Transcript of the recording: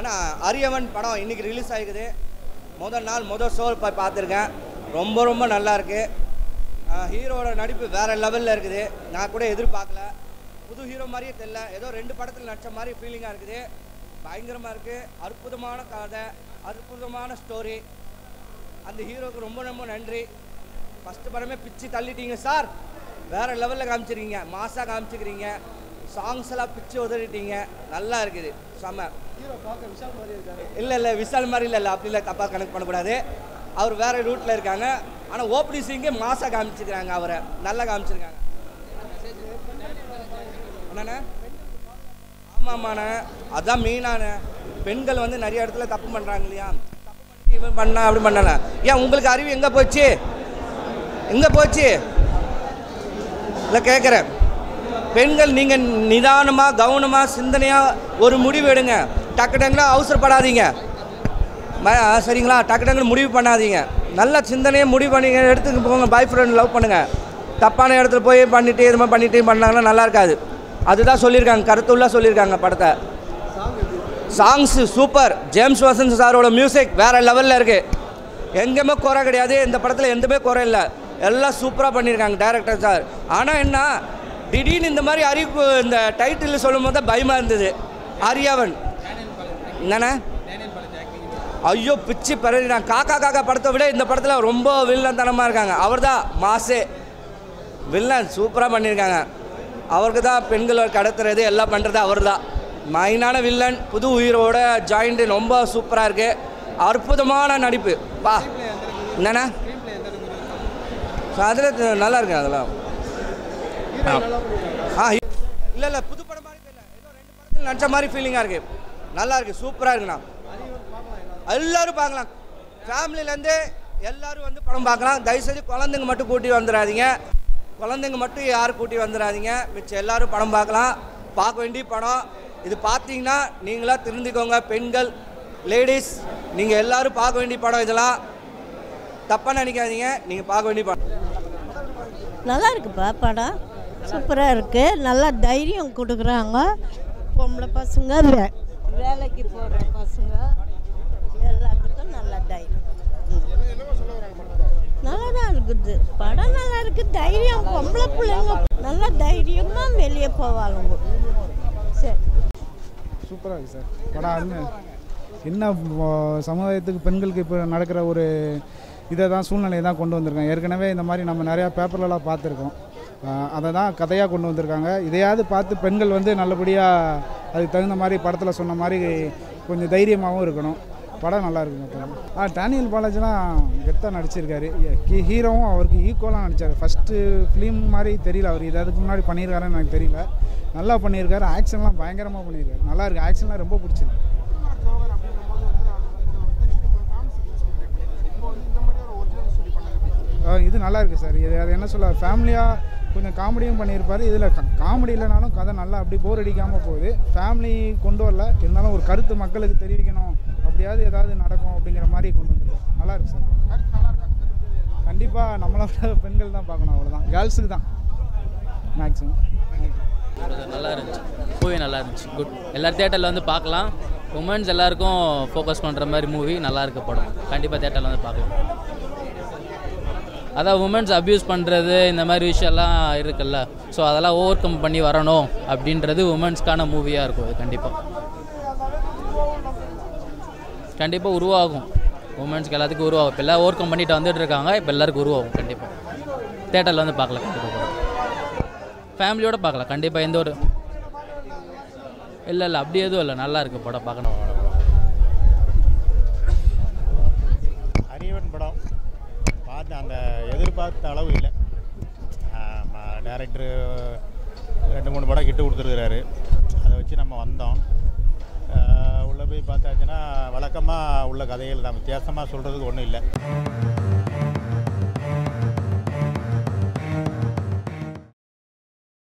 நான் அரியவன் படம் இன்னைக்கு ரிலீஸ் ஆகிக்குது முதல் நாள் முதல் ஷோ போய் பார்த்துருக்கேன் ரொம்ப ரொம்ப நல்லா இருக்கு ஹீரோட நடிப்பு வேற லெவலில் இருக்குது நான் கூட எதிர்பார்க்கல புது ஹீரோ மாதிரியே தெரியல ஏதோ ரெண்டு படத்தில் நடிச்ச மாதிரி ஃபீலிங்காக இருக்குது பயங்கரமாக இருக்குது அற்புதமான கதை அற்புதமான ஸ்டோரி அந்த ஹீரோக்கு ரொம்ப ரொம்ப நன்றி ஃபஸ்ட்டு படமே பிச்சு தள்ளிட்டீங்க சார் வேற லெவலில் காமிச்சிருக்கீங்க மாசாக காமிச்சிக்கிறீங்க சாங்ஸ் எல்லாம் பிச்சு உதறிட்டீங்க நல்லா இருக்குது செம்ம இல்லை இல்லை விஷால் மாதிரி இல்லை இல்லை அப்படி இல்லை தப்பாக கணக்கு பண்ணக்கூடாது அவர் வேற ரூட்டில் இருக்காங்க ஆனால் ஓப்படி சிங்கே மாசாக காமிச்சிக்கிறாங்க அவரை நல்லா காமிச்சிருக்காங்க என்னண்ணே ஆமாம் ஆமாண்ணே அதான் மெயினான பெண்கள் வந்து நிறைய இடத்துல தப்பு பண்ணுறாங்க இல்லையா தப்பு பண்ணிட்டு இவன் பண்ணா அப்படி பண்ணல ஏன் உங்களுக்கு அறிவு எங்கே போச்சு எங்கே போச்சு இல்லை கேட்குறேன் பெண்கள் நீங்கள் நிதானமாக கவனமாக சிந்தனையாக ஒரு முடிவு எடுங்க டக்கு டக்குனா அவசரப்படாதீங்க ம- ஆ, சரிங்களா டக்கு டக்குனு முடிவு பண்ணாதீங்க நல்ல சிந்தனையை முடிவு பண்ணி எடுத்துக்கு போங்க பாய் ஃப்ரெண்ட் லவ் பண்ணுங்கள் தப்பான இடத்துல போய் பண்ணிட்டு இது மாதிரி பண்ணிட்டு பண்ணாங்கன்னா நல்லா இருக்காது அதுதான் சொல்லியிருக்காங்க கருத்துள்ள சொல்லியிருக்காங்க படத்தை சாங்ஸு சூப்பர் ஜேம்ஸ் வசந்த் சாரோட மியூசிக் வேற லெவலில் இருக்குது எங்கேயுமே குறை கிடையாது இந்த படத்தில் எதுவுமே குறை இல்லை எல்லாம் சூப்பராக பண்ணியிருக்காங்க டைரக்டர் சார் ஆனால் என்ன திடீர்னு இந்த மாதிரி அறிவிப்பு இந்த டைட்டில் சொல்லும் போது தான் பயமாக இருந்தது ஆரியாவன் என்னண்ணே ஐயோ பிச்சு பிறகு காக்கா காக்கா படத்தை விட இந்த படத்தில் ரொம்ப வில்லன் இருக்காங்க அவர் தான் மாசே வில்லன் சூப்பராக பண்ணியிருக்காங்க அவருக்கு தான் பெண்களை கடத்துறது எல்லாம் பண்ணுறது அவர் தான் மைனான வில்லன் புது உயிரோட ஜாயிண்ட் ரொம்ப சூப்பராக இருக்குது அற்புதமான நடிப்பு பா என்னண்ணா அதில் நல்லா இருக்கு அதெல்லாம் ஆ இல்லை இல்லை புது படம் மாதிரி தெரியல ஏதோ ரெண்டு படத்தில் நடிச்ச மாதிரி ஃபீலிங்காக இருக்குது நல்லா இருக்கு சூப்பராக இருக்குண்ணா எல்லாரும் பார்க்கலாம் ஃபேமிலிலேருந்து எல்லாரும் வந்து படம் பார்க்கலாம் தயவுசெய்து குழந்தைங்க மட்டும் கூட்டி வந்துடாதீங்க குழந்தைங்க மட்டும் யாரும் கூட்டி வந்துடாதீங்க மிச்சம் எல்லாரும் படம் பார்க்கலாம் பார்க்க வேண்டிய படம் இது பார்த்தீங்கன்னா நீங்களா திருந்திக்கோங்க பெண்கள் லேடிஸ் நீங்கள் எல்லாரும் பார்க்க வேண்டிய படம் இதெல்லாம் தப்பாக நினைக்காதீங்க நீங்கள் பார்க்க வேண்டிய படம் நல்லா இருக்குப்பா படம் சூப்பராக இருக்குது நல்லா தைரியம் கொடுக்குறாங்க பொம்பளை பசங்க வே வேலைக்கு போகிற பசங்க எல்லாத்துக்கும் நல்ல தைரியம் நல்லா தான் இருக்குது படம் நல்லா இருக்குது தைரியம் பொம்பளை பிள்ளைங்க நல்லா தைரியமாக வெளியே போவாளுங்க சரி சூப்பராக இருக்குது சார் படம் அருமை என்ன இப்போ சமுதாயத்துக்கு பெண்களுக்கு இப்போ நடக்கிற ஒரு இதை தான் சூழ்நிலையை தான் கொண்டு வந்திருக்காங்க ஏற்கனவே இந்த மாதிரி நம்ம நிறையா பேப்பர்லலாம் பார்த்துருக்கோம் ஆஹ் அதை தான் கதையாக கொண்டு வந்திருக்காங்க இதையாவது பார்த்து பெண்கள் வந்து நல்லபடியாக அதுக்கு தகுந்த மாதிரி படத்தில் சொன்ன மாதிரி கொஞ்சம் தைரியமாகவும் இருக்கணும் படம் நல்லா இருக்குங்க படம் ஆ டேனியல் பாலாஜிலாம் கெத்தாக நடிச்சிருக்காரு ஹீ- ஹீரோவும் அவருக்கு ஈக்குவலாக நடிச்சார் ஃபஸ்ட்டு ஃபிலிம் மாதிரி தெரியல அவர் இது அதுக்கு முன்னாடி பண்ணியிருக்காருன்னு எனக்கு தெரியல நல்லா பண்ணியிருக்காரு ஆக்ஷன்லாம் பயங்கரமாக பண்ணியிருக்காரு நல்லா இருக்கு ஆக்ஷன்லாம் ரொம்ப பிடிச்சிருக்கு ஆ, இது நல்லா இருக்கு சார் இது அது என்ன சொல்ல ஃபேமிலியாக கொஞ்சம் காமெடியும் பண்ணியிருப்பாரு இதில் காமெடி இல்லைனாலும் கதை நல்லா அப்படி போர் அடிக்காமல் போகுது ஃபேமிலி கொண்டு வரல இருந்தாலும் ஒரு கருத்து மக்களுக்கு தெரிவிக்கணும் அப்படியாவது ஏதாவது நடக்கும் அப்படிங்கிற மாதிரி கொண்டு வந்துருக்கோம் நல்லா இருக்கு சார் கண்டிப்பாக நம்மளோட பெண்கள் தான் பார்க்கணும் அவ்வளோதான் கேர்ள்ஸுக்கு தான் மேக்ஸிமம் நல்லா இருந்துச்சு மூவி நல்லா இருந்துச்சு குட் எல்லா தேட்டரில் வந்து பார்க்கலாம் உமன்ஸ் எல்லாருக்கும் ஃபோக்கஸ் பண்ணுற மாதிரி மூவி நல்லா இருக்கு படம் கண்டிப்பாக தேட்டரில் வந்து பார்க்கலாம் அதான் உமன்ஸ் அப்யூஸ் பண்ணுறது இந்த மாதிரி விஷயம்லாம் இருக்குல்ல ஸோ அதெல்லாம் ஓவர் கம் பண்ணி வரணும் அப்படின்றது உமன்ஸ்க்கான மூவியாக இருக்கும் இது கண்டிப்பாக கண்டிப்பாக உருவாகும் உமன்ஸ்க்கு எல்லாத்துக்கும் உருவாகும் இப்போ எல்லாம் ஓவர் கம் பண்ணிட்டு வந்துட்டு இருக்காங்க இப்போ எல்லாருக்கும் உருவாகும் கண்டிப்பாக தேட்டரில் வந்து பார்க்கலாம் கண்டிப்பாக ஃபேமிலியோட பார்க்கலாம் கண்டிப்பாக எந்த ஒரு இல்லை இல்லை அப்படி எதுவும் இல்லை நல்லா இருக்கு படம் பார்க்கணும் அரியவன் படம் பார்த்து அந்த எதிர்பார்த்த அளவு இல்லை டேரக்டரு ரெண்டு மூணு படம் கிட்ட கொடுத்துருக்குறாரு அதை வச்சு நம்ம வந்தோம் உள்ளே போய் பார்த்தாச்சுன்னா வழக்கமாக உள்ள கதைகள் தான் வித்தியாசமாக சொல்கிறதுக்கு ஒன்றும் இல்லை